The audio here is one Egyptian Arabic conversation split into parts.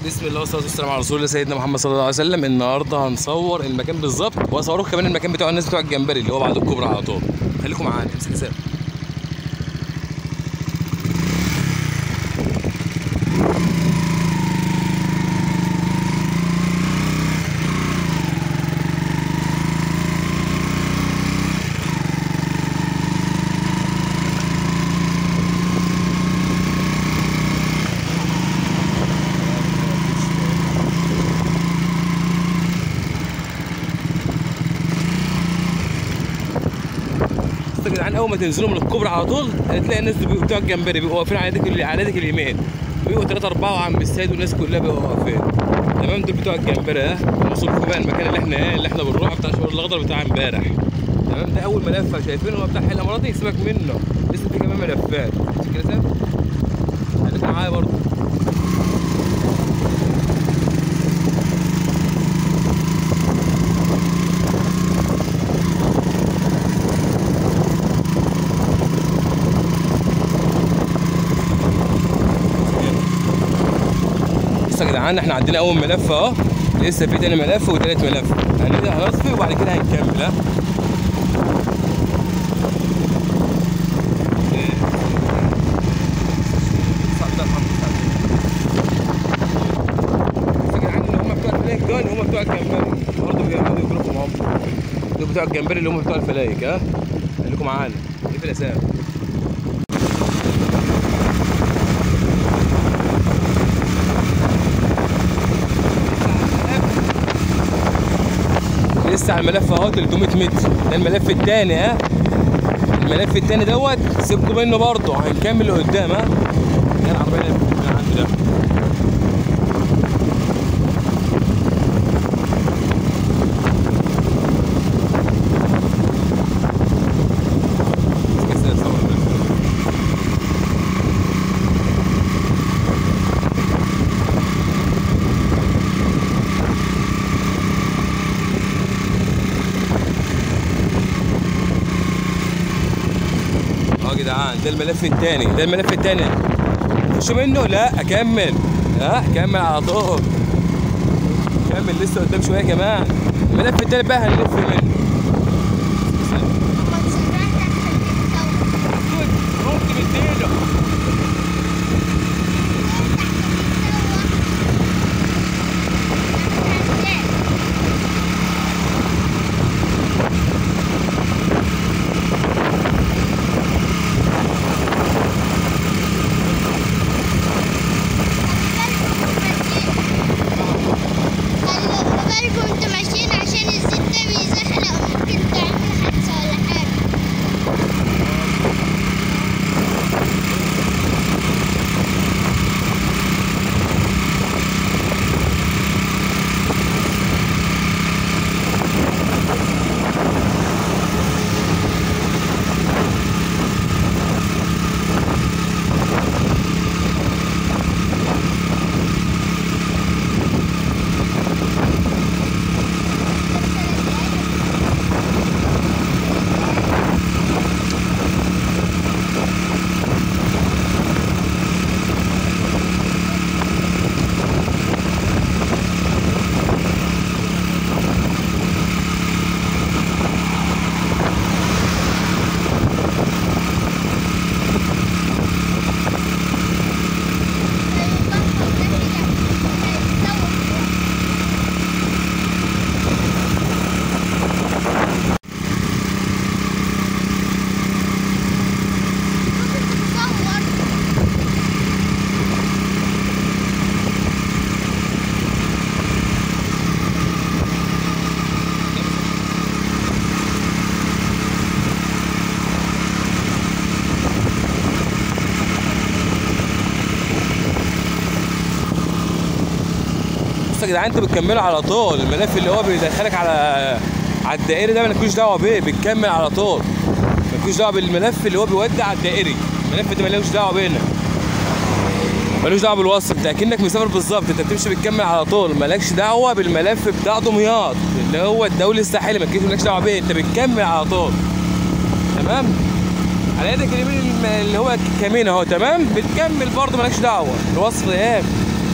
بسم الله والصلاه والسلام على رسول الله سيدنا محمد صلى الله عليه وسلم النهارده هنصور المكان بالظبط وهصوركم كمان المكان بتاع الناس بتوع الجمبري اللي هو بعد الكوبري على طول خليكم معانا امسك ساب بصوا يا جدعان اول ما تنزلوا من الكوبري على طول هتلاقي الناس دول بتوع الجمبري بيبقوا واقفين على يدك على يدك اليمين بيبقوا ثلاثة أربعة وعم السيد والناس كلها بيبقوا واقفين تمام دول بتوع الجمبري ها نوصل لكم بقى المكان اللي احنا ايه اللي احنا بنروح بتاع الشوار الأخضر بتاع امبارح تمام ده أول ملف شايفينه هو بتاع حل مراتي سيبك منه لسه في كمان ملفات مش كده سام؟ خليكم معايا برضه بصوا يا جدعان احنا عندنا اول ملف اهو لسه في تاني ملف وتالت ملف هنبدا هنصفي وبعد كده هنكمل ها بصوا يا جدعان اللي هم بتوع الفلايك دول هم بتوع الجمبري برضه بيعملوا يجروا معاهم دول بتوع الجمبري اللي هم بتوع الفلايك ها خليكم معانا دي في الاسامي لسه على الملف اهو 300 متر ده الملف الثاني ها الملف الثاني دوت سيبكم منه برضه هنكمل لقدام ها ده العربيه اللي عندي ده اه يا جدعان ده الملف الثاني ده الملف الثاني خش منه لا اكمل ها كمل على طول كمل لسه قدام شويه كمان الملف الثاني بقى هنلف منه ممكن اديله بالكم انتوا ماشيين عشان الزيت ده بيزحلق وممكن تعمل حادثة ولا حاجة بصوا يا جدعان انتوا بتكملوا على طول الملف اللي هو بيدخلك على على الدائري ده مالكوش دعوه بيه بتكمل على طول مالكوش دعوه بالملف اللي هو بيودي على الدائري الملف ده مالوش دعوه بينا ملوش دعوه بالوصل انت اكنك مسافر بالظبط انت بتمشي بتكمل على طول مالكش دعوه بالملف بتاع دمياط اللي هو الدولي الساحلي مالكش مالكش دعوه بيه انت بتكمل على طول تمام على يدك اليمين الم- اللي هو كمين اهو تمام بتكمل برضه مالكش دعوه الوصل ايه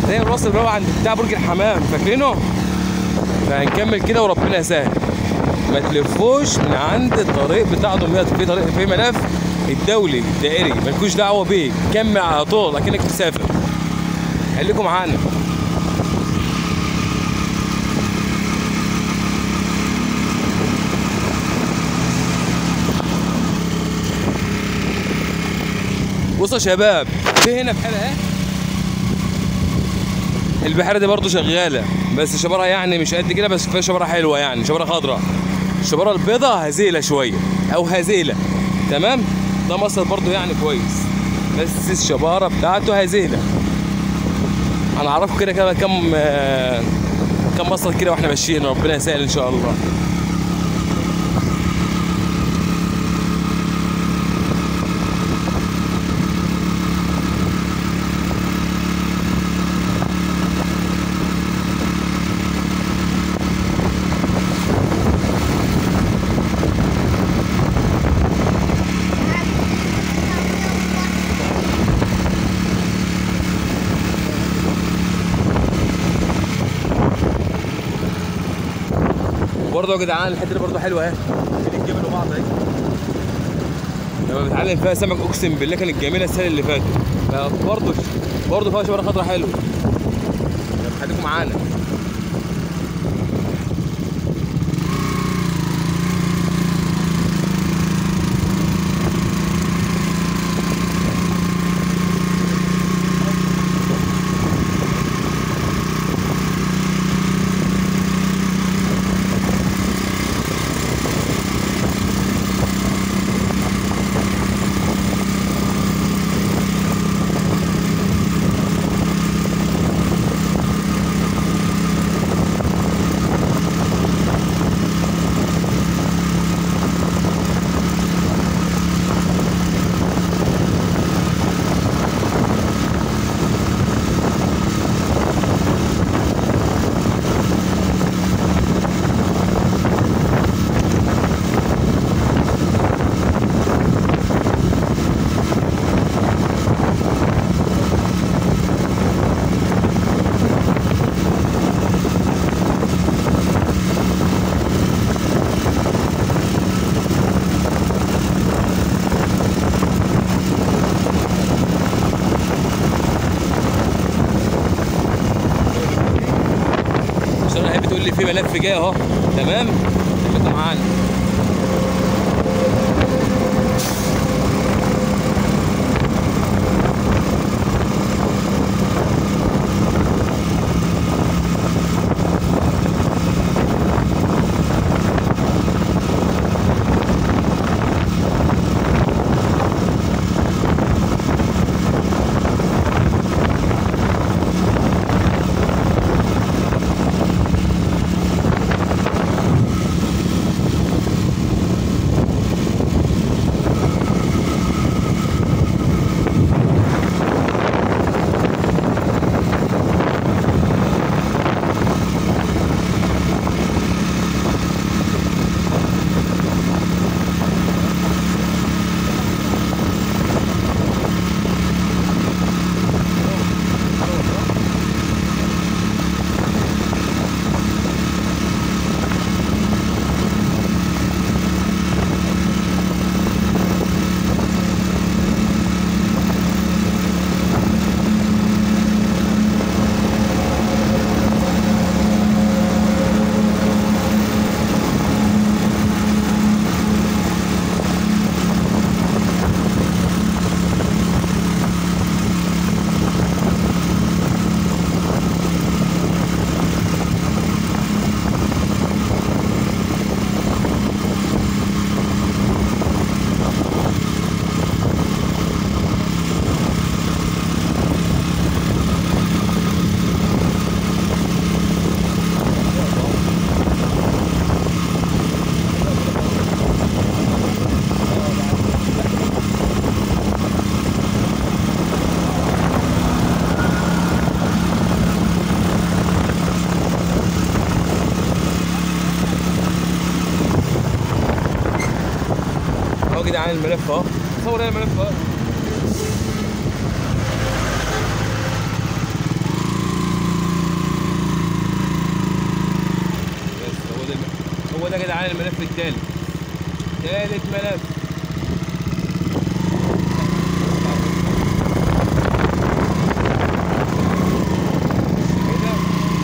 زي الوصل اللي هو عند بتاع برج الحمام فاكرينه فهنكمل كده وربنا يسهل ما تلفوش من عند الطريق بتاع دمياط في طريق في ملف الدولي الدائري مالكوش دعوه بيه كمل على طول اكنك مسافر خليكم معانا بصوا يا شباب في هنا بحيره اهي البحيره دي برضو شغاله بس شبرها يعني مش قد كده بس فيها شبرها حلوه يعني شبرها خضراء الشبرة البيضة هزيلة شوية أو هزيلة تمام ده مصدر برضو يعني كويس بس الشبارة بتاعته هزيلة أنا أعرفه كده كده كم آه، كم مصدر كده واحنا ماشيين ربنا يسهل إن شاء الله برضه يا جدعان الحته دي برضه حلوه اهي بين الجبل وبعض اهي لما بتعلم فيها سمك اقسم بالله كانت جميله السنه اللي فاتت فبرضه برضه فيها شباره خضراء حلوه يلا خليكم معانا عشان انا بتقول لي في ملف جاي اهو تمام خليكم معانا اهو يا جدعان الملف اهو صور هنا الملف اهو جدعان الملف التالت تالت ملف كده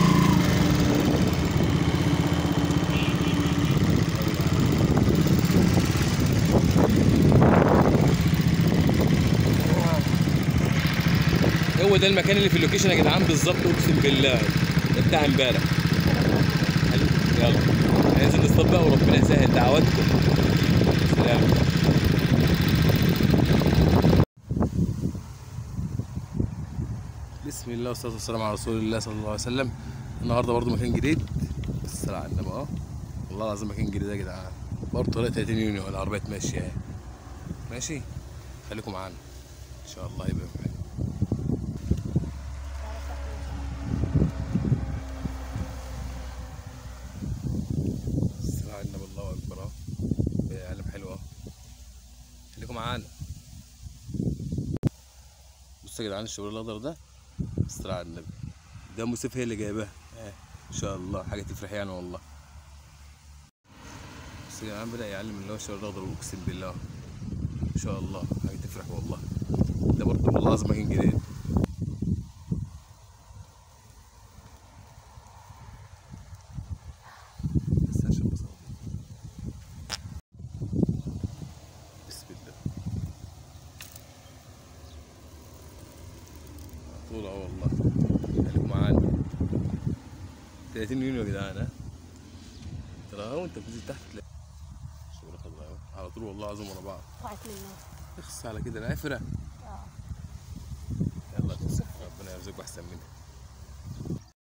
هو ده المكان اللي في اللوكيشن يا جدعان بالظبط اقسم بالله ده بتاع امبارح يلا هننزل نصطاد بقى وربنا يسهل دعواتكم سلام بسم الله والصلاه والسلام على رسول الله صلى الله عليه وسلم النهارده برضو مكان جديد الصلاة على النبي اه والله العظيم مكان جديد يا جدعان برضه طريق 30 يونيو العربية ماشية اهي ماشي خليكم معانا ان شاء الله يبقى معانا الصلاة على النبي الله اكبر اهو يا علم حلو اهو خليكم معانا بصوا يا جدعان الشغل الاخضر ده الصلاة على النبي ده موسيف هي اللي جايباها اه ان شاء الله حاجه تفرح يعني والله بس يا جدعان بدا يعلم اللي هو الشغل الاخضر اقسم بالله ان شاء الله حاجه تفرح والله ده برضه والله لازم مكان جديد بس عشان بصور. بسم الله على طول اهو والله خليكم معانا 30 يونيو يا جدعان ها ترى اهو انت بتنزل تحت تلاقي شغل خضراء اهو على طول والله العظيم ورا بعض طلعت منه اخس على كده العفره اه يلا ربنا يرزقك احسن منها